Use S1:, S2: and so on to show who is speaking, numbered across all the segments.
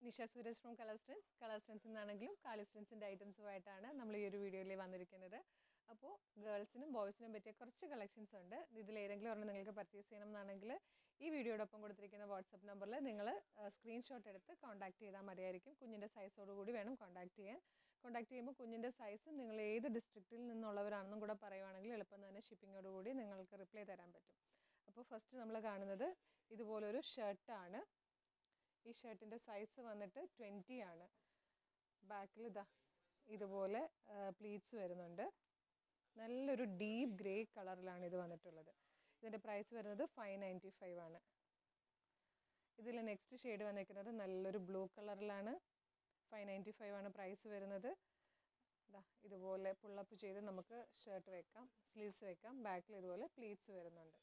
S1: Nisha Suresh from colour strands colour strands എന്നാണെങ്കിലും കാളി സ്ട്രെൻസിൻ്റെ ഐറ്റംസുമായിട്ടാണ് നമ്മൾ ഈ ഒരു വീഡിയോയിൽ വന്നിരിക്കുന്നത് അപ്പോൾ ഗേൾസിനും ബോയ്സിനും പറ്റിയ കുറച്ച് കളക്ഷൻസ് ഉണ്ട് ഇതിൽ ഏതെങ്കിലും ഒരെണ്ണം നിങ്ങൾക്ക് പർച്ചേസ് ചെയ്യണം എന്നാണെങ്കിൽ ഈ വീഡിയോടൊപ്പം കൊടുത്തിരിക്കുന്ന വാട്സപ്പ് നമ്പറിൽ നിങ്ങൾ സ്ക്രീൻഷോട്ട് എടുത്ത് കോൺടാക്ട് ചെയ്താൽ മതിയായിരിക്കും കുഞ്ഞിൻ്റെ സൈസോട് കൂടി വേണം കോൺടാക്ട് ചെയ്യാൻ കോൺടാക്ട് ചെയ്യുമ്പോൾ കുഞ്ഞിൻ്റെ സൈസ് നിങ്ങൾ ഏത് ഡിസ്ട്രിക്റ്റിൽ നിന്നുള്ളവരാണെന്നും കൂടെ പറയുവാണെങ്കിൽ എളുപ്പം തന്നെ ഷിപ്പിങ്ങോട് കൂടി നിങ്ങൾക്ക് റിപ്ലൈ തരാൻ പറ്റും അപ്പോൾ ഫസ്റ്റ് നമ്മൾ കാണുന്നത് ഇതുപോലൊരു ഷർട്ടാണ് ഈ ഷർട്ടിൻ്റെ സൈസ് വന്നിട്ട് ട്വൻറ്റി ആണ് ബാക്കിൽ ഇതാ ഇതുപോലെ പ്ലീറ്റ്സ് വരുന്നുണ്ട് നല്ലൊരു ഡീപ്പ് ഗ്രേ കളറിലാണ് ഇത് വന്നിട്ടുള്ളത് ഇതിൻ്റെ പ്രൈസ് വരുന്നത് ഫൈവ് നയൻറ്റി ഫൈവ് ആണ് ഇതിൽ നെക്സ്റ്റ് ഷെയ്ഡ് വന്നിരിക്കുന്നത് നല്ലൊരു ബ്ലൂ കളറിലാണ് ഫൈവ് നയൻറ്റി ഫൈവ് ആണ് പ്രൈസ് വരുന്നത് ഇതാ ഇതുപോലെ പുള്ളപ്പ് ചെയ്ത് നമുക്ക് ഷർട്ട് വെക്കാം സ്ലീവ്സ് വെക്കാം ബാക്കിൽ ഇതുപോലെ പ്ലീറ്റ്സ് വരുന്നുണ്ട്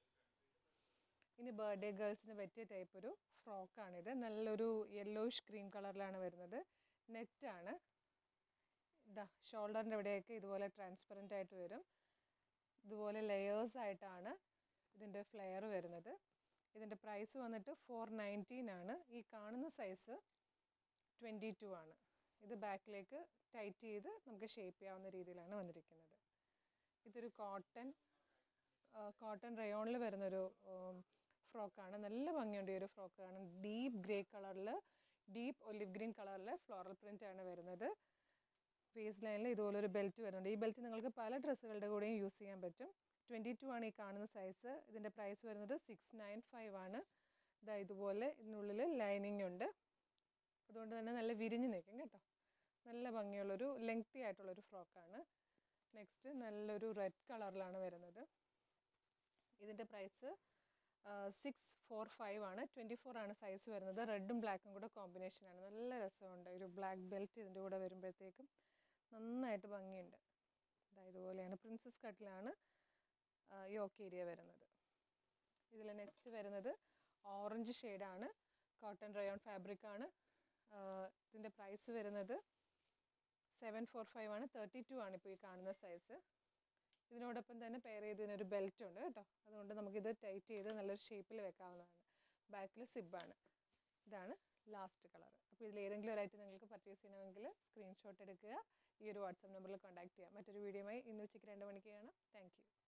S1: ഇനി ബർത്ത്ഡേ ഗേൾസിന് പറ്റിയ ടൈപ്പ് ഒരു ഫ്രോക്കാണിത് നല്ലൊരു യെല്ലോയിഷ് ക്രീം കളറിലാണ് വരുന്നത് നെറ്റാണ് ഇതാ ഷോൾഡറിൻ്റെ ഇവിടെയൊക്കെ ഇതുപോലെ ട്രാൻസ്പെറൻ്റ് ആയിട്ട് വരും ഇതുപോലെ ലെയേഴ്സ് ആയിട്ടാണ് ഇതിൻ്റെ ഫ്ലെയർ വരുന്നത് ഇതിൻ്റെ പ്രൈസ് വന്നിട്ട് ഫോർ നയൻറ്റീൻ ആണ് ഈ കാണുന്ന സൈസ് ട്വൻറ്റി ടു ആണ് ഇത് ബാക്കിലേക്ക് ടൈറ്റ് ചെയ്ത് നമുക്ക് ഷേപ്പ് ചെയ്യാവുന്ന രീതിയിലാണ് വന്നിരിക്കുന്നത് ഇതൊരു കോട്ടൺ കോട്ടൺ റയോണിൽ വരുന്നൊരു ഫ്രോക്കാണ് നല്ല ഭംഗിയുണ്ട് ഈ ഒരു ഫ്രോക്ക് കാണാൻ ഡീപ്പ് ഗ്രേ കളറിൽ ഡീപ്പ് ഒലിവ് ഗ്രീൻ കളറിൽ ഫ്ലോറൽ പ്രിൻ്റ് ആണ് വരുന്നത് ഫേസ് ലൈനിൽ ഇതുപോലെ ഒരു ബെൽറ്റ് വരുന്നുണ്ട് ഈ ബെൽറ്റ് നിങ്ങൾക്ക് പല ഡ്രസ്സുകളുടെ കൂടെയും യൂസ് ചെയ്യാൻ പറ്റും ട്വൻറ്റി ടു ആണ് ഈ കാണുന്ന സൈസ് ഇതിൻ്റെ പ്രൈസ് വരുന്നത് സിക്സ് നയൻ ഫൈവ് ആണ് ഇതാ ഇതുപോലെ ഇതിനുള്ളിൽ ലൈനിങ് ഉണ്ട് അതുകൊണ്ട് തന്നെ നല്ല വിരിഞ്ഞ് നിൽക്കും കേട്ടോ നല്ല ഭംഗിയുള്ളൊരു ലെങ്തി ആയിട്ടുള്ളൊരു ഫ്രോക്കാണ് നെക്സ്റ്റ് നല്ലൊരു റെഡ് കളറിലാണ് വരുന്നത് ഇതിൻ്റെ പ്രൈസ് സിക്സ് ഫോർ ഫൈവ് ആണ് ട്വൻറ്റി ഫോർ ആണ് സൈസ് വരുന്നത് റെഡും ബ്ലാക്കും കൂടെ കോമ്പിനേഷനാണ് നല്ല രസമുണ്ട് ഒരു ബ്ലാക്ക് ബെൽറ്റ് ഇതിൻ്റെ കൂടെ വരുമ്പോഴത്തേക്കും നന്നായിട്ട് ഭംഗിയുണ്ട് ഇതാ ഇതുപോലെയാണ് പ്രിൻസസ് കട്ടിലാണ് യോക്ക് ഏരിയ വരുന്നത് ഇതിൽ നെക്സ്റ്റ് വരുന്നത് ഓറഞ്ച് ഷെയ്ഡാണ് കോട്ടൺ റയോൺ ഫാബ്രിക് ആണ് ഇതിൻ്റെ പ്രൈസ് വരുന്നത് സെവൻ ഫോർ ഫൈവ് ആണ് തേർട്ടി ടു ആണ് ഇപ്പോൾ ഈ കാണുന്ന സൈസ് ഇതിനോടൊപ്പം തന്നെ പെയർ ചെയ്ത് ഇതിനൊരു ബെൽറ്റ് ഉണ്ട് കേട്ടോ അതുകൊണ്ട് നമുക്കിത് ടൈറ്റ് ചെയ്ത് നല്ലൊരു ഷേപ്പിൽ വെക്കാവുന്നതാണ് ബാക്കിൽ സിബാണ് ഇതാണ് ലാസ്റ്റ് കളർ അപ്പോൾ ഇതിൽ ഏതെങ്കിലും ഒരു ഐറ്റം നിങ്ങൾക്ക് പർച്ചേസ് ചെയ്യണമെങ്കിൽ സ്ക്രീൻഷോട്ട് എടുക്കുക ഈ ഒരു വാട്സാപ്പ് നമ്പറിൽ കോൺടാക്ട് ചെയ്യുക മറ്റൊരു വീഡിയോയുമായി ഇന്ന് ഉച്ചയ്ക്ക് രണ്ട് മണിക്ക് കാണാം താങ്ക്